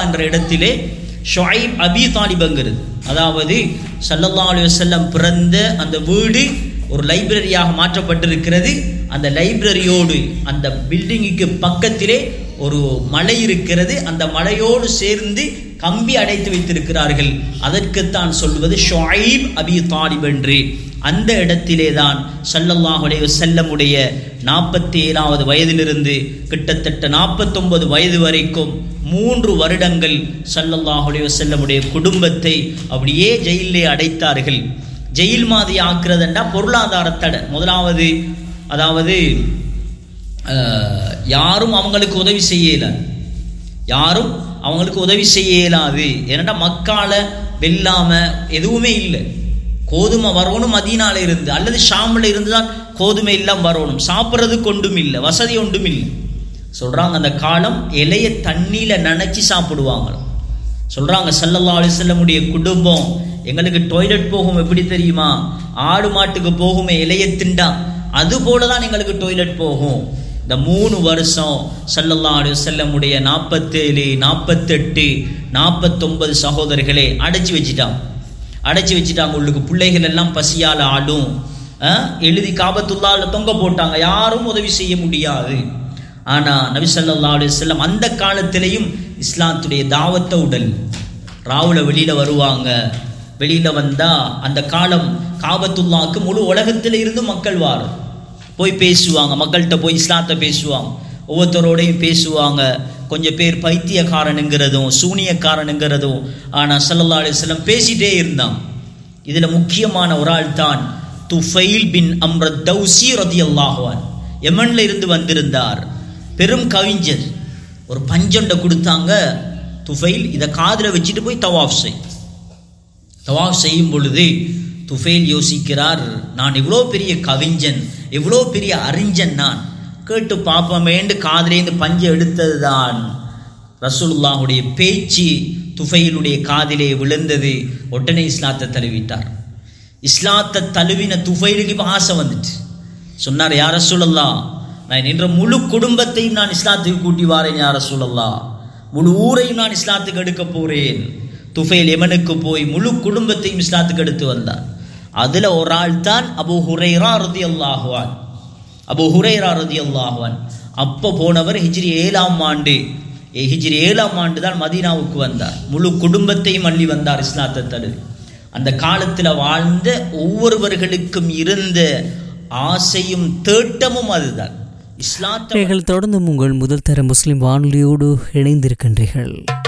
என்ற இடத்திலே ஷுஐப் அபி தாலிபங்கிறது அதாவது ஸல்லல்லாஹு அலைஹி வஸல்லம் பிறந்த அந்த வீடு ஒரு லைப்ரரியாக மாற்றப்பட்டிருக்கிறது அந்த லைப்ரரியோடு அந்த பில்டிங்குக்கு பக்கத்திலே ஒரு மலை இருக்கிறது அந்த மலையோடு சேர்ந்து கம்பி அடைத்து வைத்திருக்கிறார்கள் அதற்குத்தான் சொல்வது ஷுஐப் அபி தாலிப் என்று அந்த இடத்திலே தான் ஸல்லல்லாஹு அலைஹி வஸல்லமுடைய நாற்பத்தி ஏழாவது வயதிலிருந்து கிட்டத்தட்ட நாற்பத்தொன்பது வயது வரைக்கும் மூன்று வருடங்கள் ஸல்லல்லாஹு அலைஹி வஸல்லமுடைய குடும்பத்தை அப்படியே ஜெயிலே அடைத்தார்கள் ஜெயில் மாதிரி ஆக்குறதுண்டா பொருளாதார தடை முதலாவது அதாவது அஹ், யாரும் அவங்களுக்கு உதவி செய்ய இயலாது யாரும் அவங்களுக்கு உதவி செய்ய இயலாது ஏன்னா மக்கால வெல்லாம எதுவுமே இல்லை கோதுமை வரணும் மதீனால இருந்து அல்லது ஷாமில் இருந்து தான் கோதுமை எல்லாம் வரணும் சாப்பிட்றதுக்கு ஒன்றும் இல்லை வசதி ஒன்றும் இல்லை சொல்றாங்க அந்த காலம் இலைய தண்ணியில நனைச்சி சாப்பிடுவாங்களாம் சொல்றாங்க ஸல்லல்லாஹு அலைஹி வஸல்லமுடைய குடும்பம் எங்களுக்கு டாய்லெட் போகும் எப்படி தெரியுமா ஆடு மாட்டுக்கு போகுமே இலைய திண்டா அது போல தான் எங்களுக்கு டாய்லெட் போகும் இந்த மூணு வருஷம் ஸல்லல்லாஹு அலைஹி வஸல்லமுடைய நாற்பத்தேழு நாற்பத்தெட்டு நாற்பத்தொன்பது சகோதரர்களே அடைச்சி வச்சிட்டாங்க அடைச்சி வச்சுட்டாங்க உள்ளுக்கு பிள்ளைகள் எல்லாம் பசியால் ஆடும் அஹ், எழுதி காபத்துள்ளால தொங்க போட்டாங்க யாரும் உதவி செய்ய முடியாது ஆனா நபி ஸல்லல்லாஹு அலைஹி வஸல்லம் அந்த காலத்திலையும் இஸ்லாத்துடைய தாவத்தை உடல் ராவுல வெளியில வருவாங்க வெளியில வந்தா அந்த காலம் காபத்துல்லாக்கு முழு உலகத்தில இருந்து மக்கள் வாரு போய் பேசுவாங்க மக்கள்கிட்ட போய் இஸ்லாத்தை பேசுவாங்க ஒவ்வொருத்தரோடையும் பேசுவாங்க கொஞ்சம் பேர் பைத்தியக்காரனுங்கிறதும் சூனியக்காரனுங்கிறதும் ஆனா ஸல்லல்லாஹு அலைஹி வஸல்லம் பேசிட்டே இருந்தான் இதுல முக்கியமான ஒரு ஆள் தான் துஃபைல் பின் அம்ரத் தௌசி ரதியல்லாஹு அன்ஹு யமன்ல இருந்து வந்திருந்தார் பெரும் கவிஞர் ஒரு பஞ்சொண்டை கொடுத்தாங்க துஃபைல் இதை காதுல வச்சுட்டு போய் தவாஃப் செய் தவாஃப் செய்யும் பொழுது துஃபைல் யோசிக்கிறார் நான் இவ்வளோ பெரிய கவிஞன் இவ்வளோ பெரிய அறிஞன் நான் கேட்டு பார்ப்போமேண்டு காதிலேந்து பஞ்சை எடுத்தது தான் ரசூலுல்லாஹுடைய பேச்சு துஃபைலுடைய காதிலே விழுந்தது உடனே இஸ்லாத்தை தழுவிட்டார் இஸ்லாத்தை தழுவின துஃபைலுக்கு இப்போ ஆசை வந்துட்டு சொன்னார் யார சூழல்லா நான் என்ற முழு குடும்பத்தையும் நான் இஸ்லாத்துக்கு கூட்டி வாரேன் யார சூழல்லா முழு ஊரையும் நான் இஸ்லாத்துக்கு எடுக்க போறேன் துஃபைல் எமனுக்கு போய் முழு குடும்பத்தையும் இஸ்லாத்துக்கு எடுத்து வந்தார் அதுல ஒரு ஆள் தான் அபு ஹுரைரா ரதி அல்லாஹுவான் அபு ஹுரைரா ரதி அல்லாஹுவான் அப்போ போனவர் ஹிஜ்ரி ஏழாம் ஆண்டு ஏ, ஹிஜ்ரி ஏழாம் ஆண்டு தான் மதீனாவுக்கு வந்தார் முழு குடும்பத்தையும் அள்ளி வந்தார் இஸ்லாத்தை தழுவி அந்த காலத்துல வாழ்ந்த ஒவ்வொருவர்களுக்கும் இருந்த ஆசையும் தேட்டமும் அதுதான் இஸ்லாத்தை நீங்கள் தொடர்ந்தும் உங்கள் முதல் தர முஸ்லிம் வானொலியோடு இணைந்திருக்கின்றீர்கள்